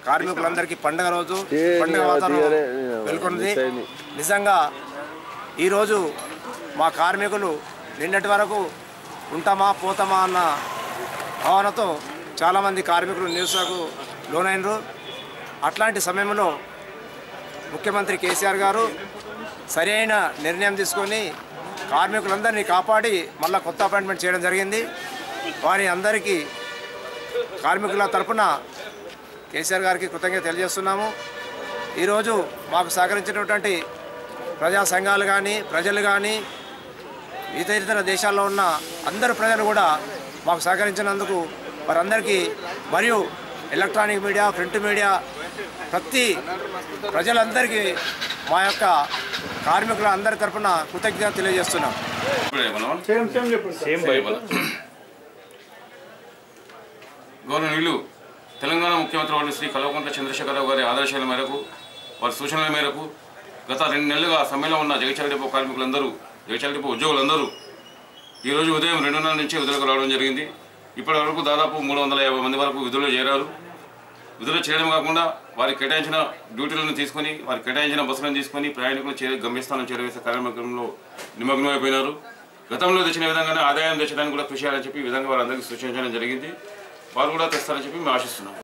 కార్మికులందరికీ పండుగ రోజు పండుగ వాతావరణం వెలుకొన్నది నిజంగా ఈరోజు మా కార్మికులు నిన్నటి వరకు ఉంటామా పోతామా అన్న భావనతో చాలామంది కార్మికులు నిరుసాకు లోనైనరు అట్లాంటి సమయంలో ముఖ్యమంత్రి కేసీఆర్ గారు సరి అయిన నిర్ణయం తీసుకొని కార్మికులందరినీ కాపాడి మళ్ళీ కొత్త అపాయింట్మెంట్ చేయడం జరిగింది వారి అందరికీ కార్మికుల తరపున కేసీఆర్ గారికి కృతజ్ఞత తెలియజేస్తున్నాము ఈరోజు మాకు సహకరించినటువంటి ప్రజా సంఘాలు కానీ ప్రజలు కానీ ఇతర ఇతర దేశాల్లో ఉన్న అందరు ప్రజలు కూడా మాకు సహకరించినందుకు వారందరికీ మరియు ఎలక్ట్రానిక్ మీడియా ప్రింట్ మీడియా ప్రతి ప్రజలందరికీ మా యొక్క కార్మికుల అందరి తరపున కృతజ్ఞత తెలియజేస్తున్నాం గౌరవనీయులు తెలంగాణ ముఖ్యమంత్రి వర్యులు శ్రీ కల్వకుంట్ల చంద్రశేఖరరావు గారి ఆదేశాల మేరకు వారి సూచనల మేరకు గత రెండు నెలలుగా సమ్మెలో ఉన్న జగిత్యాల డిపో కార్మికులందరూ జగిత్యాల డిపో ఉద్యోగులందరూ ఈరోజు ఉదయం రెండున్నర నుంచి విధులకు రావడం జరిగింది ఇప్పటి వరకు దాదాపు మూడు వందల యాభై మంది వరకు విధుల్లో చేరారు విధులు చేయడం కాకుండా వారికి కేటాయించిన డ్యూటీలను తీసుకొని వారికి కేటాయించిన బస్సులను తీసుకొని ప్రయాణికులు చేరే గమ్యస్థానం చేరవేసే కార్యక్రమంలో నిమగ్నమైపోయినారు గతంలో తెచ్చిన విధంగానే ఆదాయం తెచ్చడానికి కూడా కృషి చేయాలని చెప్పి ఈ విధంగా వారందరికీ సూచించడం జరిగింది వారు కూడా తెస్తారని చెప్పి మేము ఆశిస్తున్నాం